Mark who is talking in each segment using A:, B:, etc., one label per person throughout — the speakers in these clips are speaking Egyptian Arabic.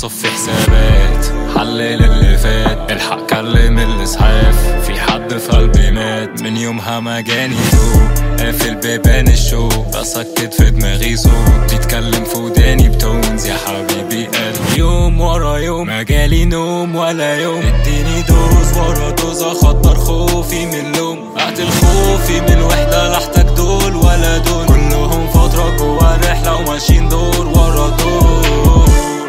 A: صفي حسابات حلل اللي فات الحق كلم الاسعاف في حد في قلبي مات من يومها ما جاني دوب قافل بيبان الشوق بسكت في دماغي صوت يتكلم في وداني بتونز يا حبيبي قلبي يوم ورا يوم ما جالي نوم ولا يوم اديني دوز ورا دوز اخطر خوفي من اللوم قتل خوفي من الوحدة لحتك دول ولا دول كلهم فترة جوا رحلة وماشيين دور ورا دور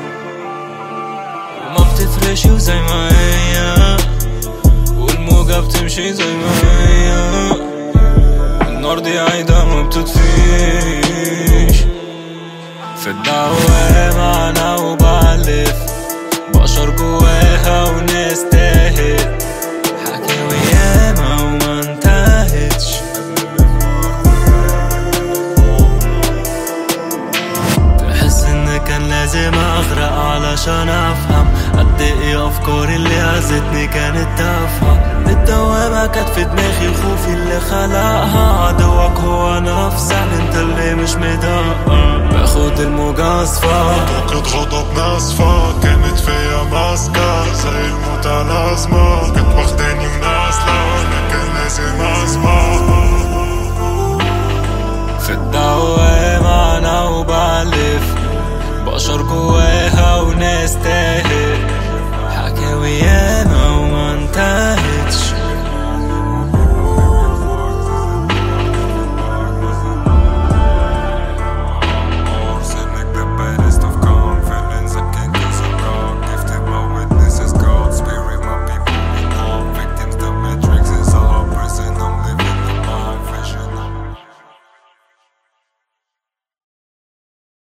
A: وما بتفرقش وزي ما هي والموجة بتمشي زي ما هي النار دي عايدة ما بتطفيش في الدوامة أنا وبألف بشر جواها وناس تاهت حكاوي ياما وما انتهتش تحس ان كان لازم اغرق علشان افهم قد ايه افكاري اللي هزتني كانت تافهه الدوامه كانت في دماغي خوفي اللي خلقها عدوك هو نفسك انت اللي مش مدقق باخد الموجة اصفى
B: طاقة غضب ناسفة كانت فيا ماسكة